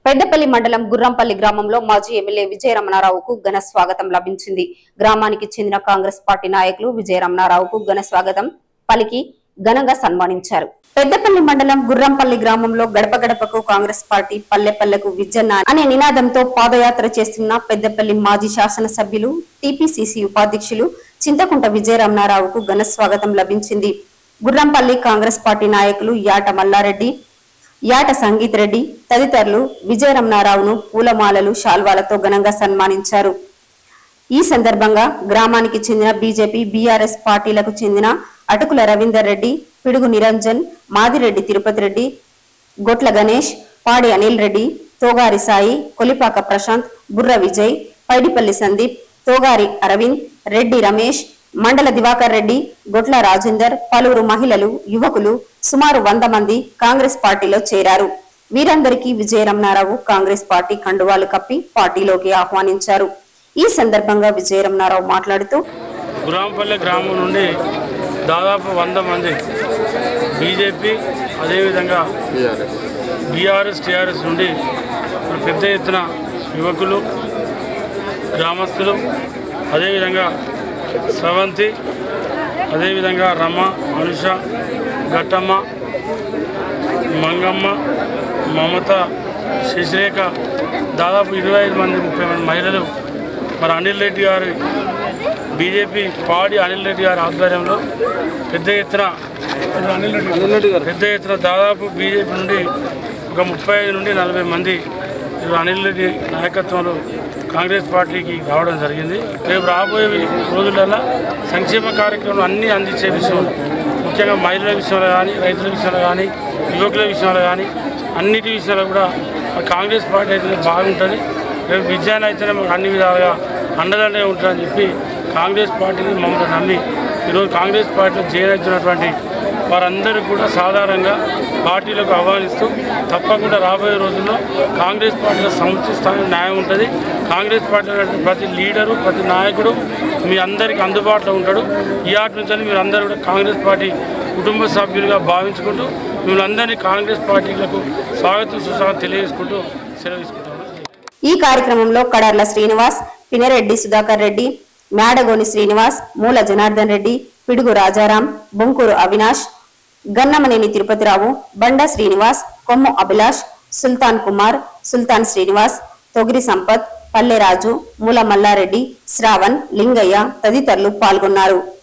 పెద్దపల్లి మండలం గుర్రంపల్లి గ్రామంలో మాజీ ఎమ్మెల్యే విజయరమణారావుకు ఘన స్వాగతం లభించింది గ్రామానికి చెందిన కాంగ్రెస్ పార్టీ నాయకులు విజయరమణారావుకు ఘన స్వాగతం పలికి ఘనంగా సన్మానించారు పెద్దపల్లి మండలం గుర్రంపల్లి గ్రామంలో గడప గడపకు కాంగ్రెస్ పార్టీ పల్లె పల్లెకు విజన్న అనే నినాదంతో పాదయాత్ర చేస్తున్న పెద్దపల్లి మాజీ శాసనసభ్యులు టీపీసీసీ ఉపాధ్యక్షులు చింతకుంట విజయరమణారావుకు ఘన స్వాగతం లభించింది గుర్రంపల్లి కాంగ్రెస్ పార్టీ నాయకులు యాట మల్లారెడ్డి యాట సంగీత్ రెడ్డి తదితరులు విజయరమణారావును పూలమాలలు శాల్వాలతో ఘనంగా సన్మానించారు ఈ సందర్భంగా గ్రామానికి చెందిన బీజేపీ బీఆర్ఎస్ పార్టీలకు చెందిన అటుకుల రవీందర్ రెడ్డి పిడుగు నిరంజన్ మాదిరెడ్డి తిరుపతి రెడ్డి గొట్ల గణేష్ పాడి అనిల్ రెడ్డి తోగారి సాయి కొలిపాక ప్రశాంత్ బుర్ర విజయ్ పైడిపల్లి సందీప్ తోగారి అరవింద్ రెడ్డి రమేష్ మండల దివాకర్ రెడ్డి గొట్ల రాజేందర్ పలువురు మహిళలు యువకులు సుమారు వంద మంది కాంగ్రెస్ పార్టీలో చేరారు వీరందరికీ విజయరమణారావు కాంగ్రెస్ పార్టీ కండువాలు కప్పి పార్టీలోకి ఆహ్వానించారు ఈ సందర్భంగా విజయరమణారావు మాట్లాడుతూ గురాంపల్లి గ్రామం నుండి దాదాపు వంద మంది బీజేపీ అదేవిధంగా బీఆర్ఎస్ టీఆర్ఎస్ నుండి మరి పెద్ద ఎత్తున యువకులు గ్రామస్తులు అదేవిధంగా స్రవంతి అదేవిధంగా రమ అనుష ఘట్టమ్మ మంగమ్మ మమత శశిరేఖ దాదాపు ఇరవై ఐదు మంది ముప్పై మంది మహిళలు మరి అనిల్ రెడ్డి గారి బీజేపీ పాడి అనిల్ రెడ్డి గారి ఆధ్వర్యంలో పెద్ద ఎత్తున పెద్ద ఎత్తున దాదాపు బీజేపీ నుండి ఒక ముప్పై ఐదు నుండి నలభై మంది ఇప్పుడు అనిల్ రెడ్డి నాయకత్వంలో కాంగ్రెస్ పార్టీకి రావడం జరిగింది రేపు రాబోయే రోజులలో సంక్షేమ కార్యక్రమాలు అన్నీ అందించే విషయం ముఖ్యంగా మహిళల విషయంలో కానీ రైతుల విషయంలో కానీ యువకుల విషయంలో కానీ అన్నిటి విషయాల్లో కూడా ఆ కాంగ్రెస్ పార్టీ అయితే బాగుంటుంది రేపు విజయాన్ని అయితేనే మాకు అన్ని విధాలుగా అండదండగా ఉంటుందని చెప్పి కాంగ్రెస్ పార్టీని మమ్మల్ని నమ్మి ఈరోజు కాంగ్రెస్ పార్టీలో చేరుతున్నటువంటి వారందరూ కూడా సాధారణంగా పార్టీలకు ఆహ్వానిస్తూ తప్పకుండా రాబోయే రోజుల్లో కాంగ్రెస్ పార్టీలో సముచిత స్థాయి న్యాయం ఉంటుంది కాంగ్రెస్ పార్టీలో ఉన్నటువంటి ప్రతి లీడరు ప్రతి నాయకుడు మీ అందరికీ అందుబాటులో ఉంటాడు ఈ ఆట నుంచి మీరు అందరూ కూడా కాంగ్రెస్ పార్టీ కుటుంబ సభ్యులుగా భావించుకుంటూ మిమ్మల్ని అందరినీ కాంగ్రెస్ పార్టీలకు స్వాగతం సుస్వాగతం తెలియజేసుకుంటూ సెలవు తీసుకుంటాను ఈ కార్యక్రమంలో కడర్ల శ్రీనివాస్ పినరెడ్డి సుధాకర్ రెడ్డి మేడగోని శ్రీనివాస్ మూల జనార్దన్ రెడ్డి పిడుగు రాజారాం బొంకూరు అవినాష్ గన్నమనేని తిరుపతిరావు బండా శ్రీనివాస్ కొమ్ము అభిలాష్ సుల్తాన్ కుమార్ సుల్తాన్ శ్రీనివాస్ తొగిరి సంపత్ పల్లెరాజు మూల మల్లారెడ్డి శ్రావణ్ లింగయ్య తదితరులు పాల్గొన్నారు